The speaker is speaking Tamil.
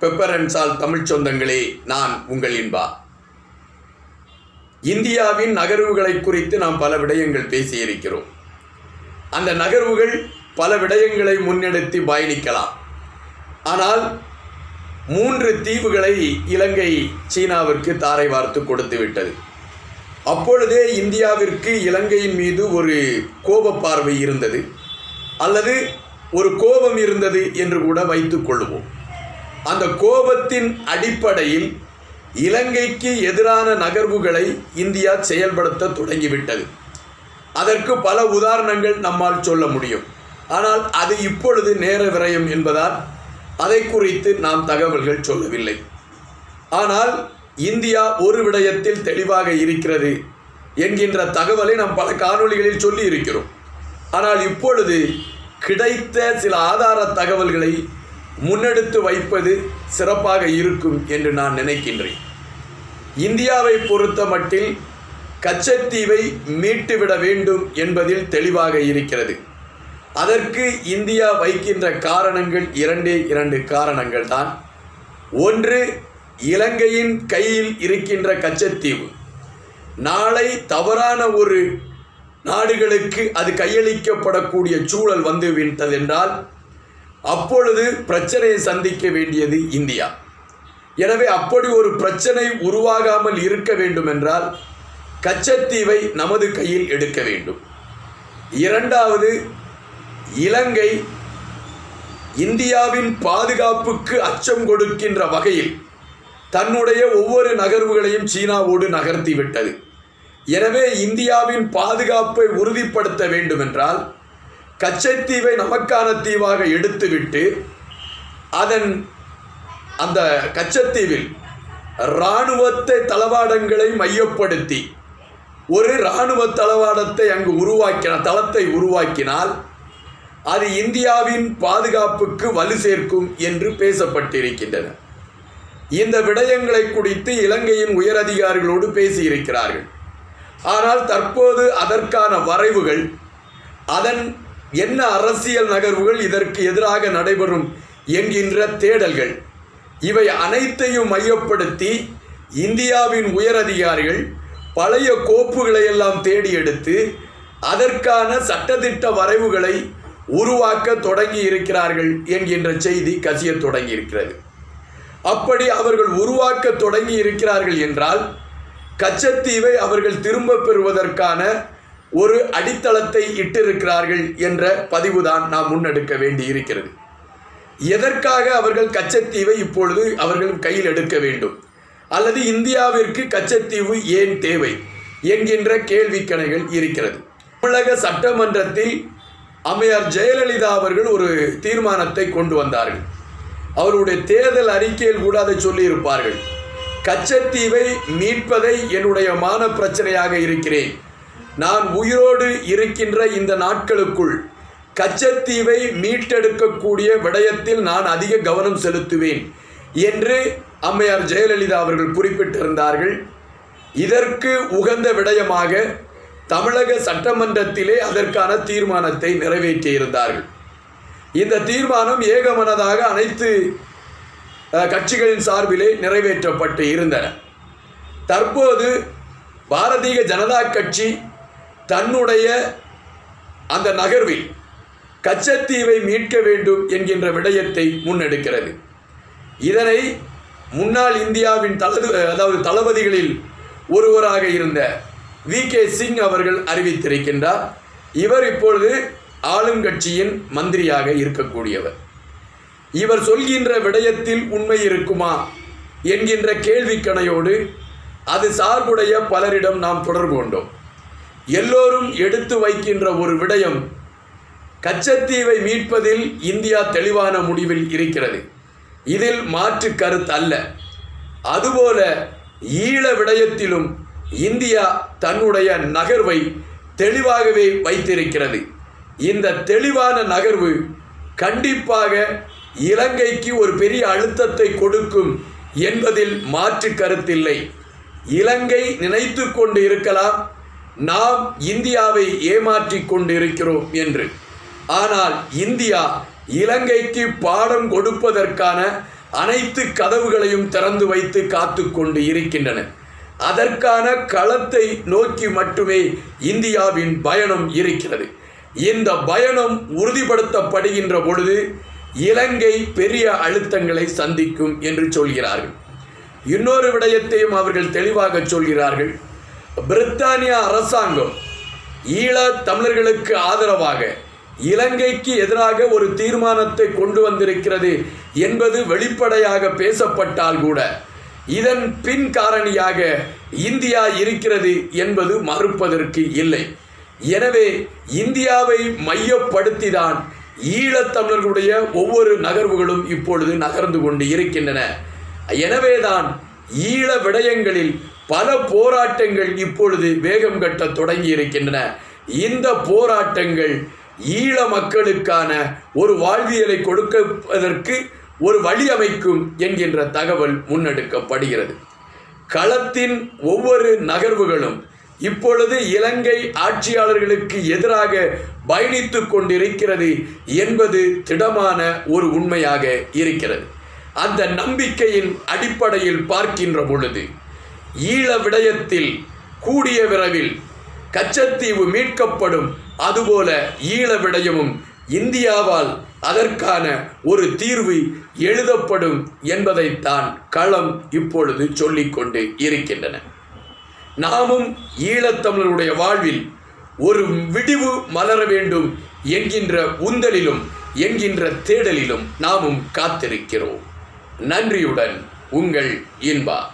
பெப்பர் அண்ட் சால் தமிழ் சொந்தங்களே நான் உங்கள் இன்பா இந்தியாவின் நகர்வுகளை குறித்து நாம் பல விடயங்கள் பேசியிருக்கிறோம் அந்த நகர்வுகள் பல விடயங்களை முன்னெடுத்து பயணிக்கலாம் ஆனால் மூன்று தீவுகளை இலங்கை சீனாவிற்கு தாரை வார்த்து கொடுத்து விட்டது அப்பொழுதே இந்தியாவிற்கு இலங்கையின் மீது ஒரு கோப பார்வை இருந்தது அல்லது ஒரு கோபம் இருந்தது என்று கூட வைத்துக் கொள்வோம் அந்த கோபத்தின் அடிப்படையில் இலங்கைக்கு எதிரான நகர்வுகளை இந்தியா செயல்படுத்த தொடங்கிவிட்டது அதற்கு பல உதாரணங்கள் நம்மால் சொல்ல முடியும் ஆனால் அது இப்பொழுது நேர விரயம் என்பதால் அதை குறித்து நாம் தகவல்கள் சொல்லவில்லை ஆனால் இந்தியா ஒரு விடயத்தில் தெளிவாக இருக்கிறது என்கின்ற தகவலை நாம் பல காணொளிகளில் சொல்லி இருக்கிறோம் ஆனால் இப்பொழுது கிடைத்த சில ஆதார தகவல்களை முன்னெடுத்து வைப்பது சிறப்பாக இருக்கும் என்று நான் நினைக்கின்றேன் இந்தியாவை பொறுத்த மட்டில் கச்சத்தீவை மீட்டுவிட வேண்டும் என்பதில் தெளிவாக இருக்கிறது அதற்கு இந்தியா வைக்கின்ற காரணங்கள் இரண்டே இரண்டு காரணங்கள் தான் ஒன்று இலங்கையின் கையில் இருக்கின்ற கச்சத்தீவு நாளை தவறான ஒரு நாடுகளுக்கு அது கையளிக்கப்படக்கூடிய சூழல் வந்து விட்டதென்றால் அப்பொழுது பிரச்சனையை சந்திக்க வேண்டியது இந்தியா எனவே அப்படி ஒரு பிரச்சனை உருவாகாமல் இருக்க வேண்டும் என்றால் கச்சத்தீவை நமது கையில் எடுக்க வேண்டும் இரண்டாவது இலங்கை இந்தியாவின் பாதுகாப்புக்கு அச்சம் கொடுக்கின்ற வகையில் தன்னுடைய ஒவ்வொரு நகர்வுகளையும் சீனாவோடு நகர்த்தி விட்டது எனவே இந்தியாவின் பாதுகாப்பை உறுதிப்படுத்த வேண்டுமென்றால் கச்சத்தீவை நமக்கான தீவாக எடுத்துவிட்டு அதன் அந்த கச்சத்தீவில் இராணுவத்தை தளவாடங்களை மையப்படுத்தி ஒரு இராணுவ தளவாடத்தை அங்கு உருவாக்கின தளத்தை உருவாக்கினால் அது இந்தியாவின் பாதுகாப்புக்கு வலு சேர்க்கும் என்று பேசப்பட்டிருக்கின்றன இந்த விடயங்களை குறித்து இலங்கையின் உயரதிகாரிகளோடு பேசியிருக்கிறார்கள் ஆனால் தற்போது அதற்கான வரைவுகள் அதன் என்ன அரசியல் நகர்வுகள் இதற்கு எதிராக நடைபெறும் என்கின்ற தேடல்கள் இவை அனைத்தையும் மையப்படுத்தி இந்தியாவின் உயரதிகாரிகள் பழைய கோப்புகளை எல்லாம் தேடி எடுத்து அதற்கான சட்டத்திட்ட வரைவுகளை உருவாக்க தொடங்கி இருக்கிறார்கள் என்கின்ற செய்தி கசிய தொடங்கி இருக்கிறது அப்படி அவர்கள் உருவாக்க தொடங்கி இருக்கிறார்கள் என்றால் கச்சத்தீவை அவர்கள் திரும்ப பெறுவதற்கான ஒரு அடித்தளத்தை இட்டிருக்கிறார்கள் என்ற பதிவுதான் நாம் முன்னெடுக்க வேண்டி இருக்கிறது எதற்காக அவர்கள் கச்சத்தீவை இப்பொழுது அவர்கள் கையில் எடுக்க வேண்டும் அல்லது இந்தியாவிற்கு கச்சத்தீவு ஏன் தேவை என்கின்ற கேள்விக்கணைகள் இருக்கிறது தமிழக சட்டமன்றத்தில் அம்மையார் ஜெயலலிதா அவர்கள் ஒரு தீர்மானத்தை கொண்டு வந்தார்கள் அவருடைய தேர்தல் அறிக்கையில் கூட அதை சொல்லியிருப்பார்கள் கச்சத்தீவை மீட்பதை என்னுடைய மான பிரச்சனையாக இருக்கிறேன் நான் உயிரோடு இருக்கின்ற இந்த நாட்களுக்குள் கச்சத்தீவை மீட்டெடுக்கக்கூடிய விடயத்தில் நான் அதிக கவனம் செலுத்துவேன் என்று அம்மையார் ஜெயலலிதா அவர்கள் குறிப்பிட்டிருந்தார்கள் இதற்கு உகந்த விடயமாக தமிழக சட்டமன்றத்திலே அதற்கான தீர்மானத்தை நிறைவேற்றியிருந்தார்கள் இந்த தீர்மானம் ஏகமனதாக அனைத்து கட்சிகளின் சார்பிலே நிறைவேற்றப்பட்டு இருந்தன தற்போது பாரதிய ஜனதா கட்சி தன்னுடைய அந்த நகர்வில் கச்சத்தீவை மீட்க வேண்டும் என்கின்ற விடயத்தை முன்னெடுக்கிறது இதனை முன்னாள் இந்தியாவின் தளது அதாவது தளபதிகளில் ஒருவராக இருந்த வி கே சிங் அவர்கள் அறிவித்திருக்கின்றார் இவர் இப்பொழுது ஆளுங்கட்சியின் மந்திரியாக இருக்கக்கூடியவர் இவர் சொல்கின்ற விடயத்தில் உண்மை இருக்குமா என்கின்ற கேள்விக்கணையோடு அது சார்புடைய பலரிடம் நாம் தொடர்பு கொண்டோம் எல்லோரும் எடுத்து வைக்கின்ற ஒரு விடயம் கச்சத்தீவை மீட்பதில் இந்தியா தெளிவான முடிவில் இருக்கிறது இதில் மாற்று கருத்து அல்ல அதுபோல ஈழ விடயத்திலும் இந்தியா தன்னுடைய நகர்வை தெளிவாகவே வைத்திருக்கிறது இந்த தெளிவான நகர்வு கண்டிப்பாக இலங்கைக்கு ஒரு பெரிய அழுத்தத்தை கொடுக்கும் என்பதில் மாற்று கருத்தில்லை இலங்கை நினைத்து கொண்டு இருக்கலாம் நாம் இந்தியாவை ஏமாற்றிக் கொண்டிருக்கிறோம் என்று ஆனால் இந்தியா இலங்கைக்கு பாடம் கொடுப்பதற்கான அனைத்து கதவுகளையும் திறந்து வைத்து காத்து கொண்டு இருக்கின்றன அதற்கான களத்தை நோக்கி மட்டுமே இந்தியாவின் பயணம் இருக்கிறது இந்த பயணம் உறுதிப்படுத்தப்படுகின்ற பொழுது இலங்கை பெரிய அழுத்தங்களை சந்திக்கும் என்று சொல்கிறார்கள் இன்னொரு விடயத்தையும் அவர்கள் தெளிவாக சொல்கிறார்கள் பிரித்தானிய அரசாங்கம் ஈழத் தமிழர்களுக்கு ஆதரவாக இலங்கைக்கு எதிராக ஒரு தீர்மானத்தை கொண்டு வந்திருக்கிறது என்பது வெளிப்படையாக பேசப்பட்டால் கூட இதன் பின் காரணியாக இந்தியா இருக்கிறது என்பது மறுப்பதற்கு இல்லை எனவே இந்தியாவை மையப்படுத்திதான் ஈழத்தமிழர்களுடைய ஒவ்வொரு நகர்வுகளும் இப்பொழுது நகர்ந்து கொண்டு இருக்கின்றன எனவேதான் ஈழ விடயங்களில் பல போராட்டங்கள் இப்பொழுது வேகம் கட்ட தொடங்கி இருக்கின்றன இந்த போராட்டங்கள் ஈழ மக்களுக்கான ஒரு வாழ்வியலை கொடுப்பதற்கு ஒரு வழி அமைக்கும் என்கின்ற தகவல் முன்னெடுக்கப்படுகிறது களத்தின் ஒவ்வொரு நகர்வுகளும் இப்பொழுது இலங்கை ஆட்சியாளர்களுக்கு எதிராக பயணித்து கொண்டிருக்கிறது என்பது திடமான ஒரு உண்மையாக இருக்கிறது அந்த நம்பிக்கையின் அடிப்படையில் பார்க்கின்ற பொழுது ஈழ விடயத்தில் கூடிய விரைவில் கச்சத்தீவு மீட்கப்படும் அதுபோல ஈழ விடயமும் இந்தியாவால் அதற்கான ஒரு தீர்வு எழுதப்படும் என்பதைத்தான் களம் இப்பொழுது சொல்லிக்கொண்டு இருக்கின்றன நாமும் ஈழத்தமிழருடைய வாழ்வில் ஒரு விடிவு மலர வேண்டும் என்கின்ற உந்தலிலும் என்கின்ற தேடலிலும் நாமும் காத்திருக்கிறோம் நன்றியுடன் உங்கள் இன்பா